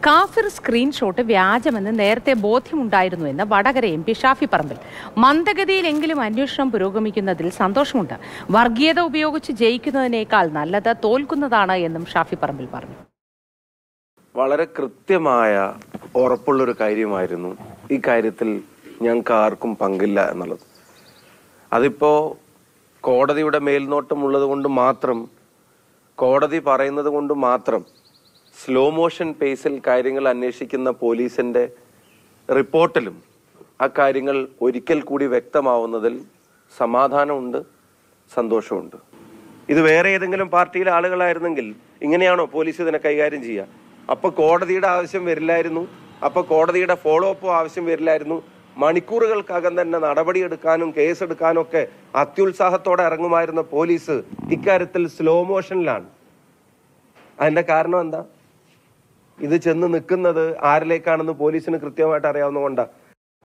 കാഫിർ സ്ക്രീൻഷോട്ട് വ്യാജമെന്ന് നേരത്തെ ബോധ്യമുണ്ടായിരുന്നുവെന്ന് വടകര എം പി ഷാഫി പറമ്പിൽ മന്ദഗതിയിലെങ്കിലും അന്വേഷണം പുരോഗമിക്കുന്നതിൽ സന്തോഷമുണ്ട് വർഗീയത ഉപയോഗിച്ച് ജയിക്കുന്നതിനേക്കാൾ നല്ലത് തോൽക്കുന്നതാണ് എന്നും ഷാഫി പറമ്പിൽ പറഞ്ഞു വളരെ കൃത്യമായ ഉറപ്പുള്ളൊരു കാര്യമായിരുന്നു ഈ കാര്യത്തിൽ ഞങ്ങൾക്ക് ആർക്കും പങ്കില്ല എന്നുള്ളത് അതിപ്പോ കോടതിയുടെ മേൽനോട്ടമുള്ളത് കൊണ്ട് മാത്രം കോടതി പറയുന്നത് കൊണ്ട് മാത്രം സ്ലോ മോഷൻ പേസിൽ കാര്യങ്ങൾ അന്വേഷിക്കുന്ന പോലീസിന്റെ റിപ്പോർട്ടിലും ആ കാര്യങ്ങൾ ഒരിക്കൽ കൂടി വ്യക്തമാവുന്നതിൽ സമാധാനമുണ്ട് സന്തോഷമുണ്ട് ഇത് വേറെ ഏതെങ്കിലും പാർട്ടിയിലെ ആളുകളായിരുന്നെങ്കിൽ ഇങ്ങനെയാണോ പോലീസ് ഇതിനെ കൈകാര്യം ചെയ്യുക അപ്പൊ കോടതിയുടെ ആവശ്യം വരില്ലായിരുന്നു അപ്പൊ കോടതിയുടെ ഫോളോ അപ്പ് ആവശ്യം വരില്ലായിരുന്നു മണിക്കൂറുകൾക്കകം തന്നെ നടപടിയെടുക്കാനും കേസെടുക്കാനും ഒക്കെ അത്യുത്സാഹത്തോടെ ഇറങ്ങുമായിരുന്ന പോലീസ് ഇക്കാര്യത്തിൽ സ്ലോ മോഷനിലാണ് അതിന്റെ കാരണം എന്താ ഇത് ചെന്ന് നിൽക്കുന്നത് ആരിലേക്കാണെന്ന് പോലീസിന് കൃത്യമായിട്ട് അറിയാവുന്നതുകൊണ്ടാണ്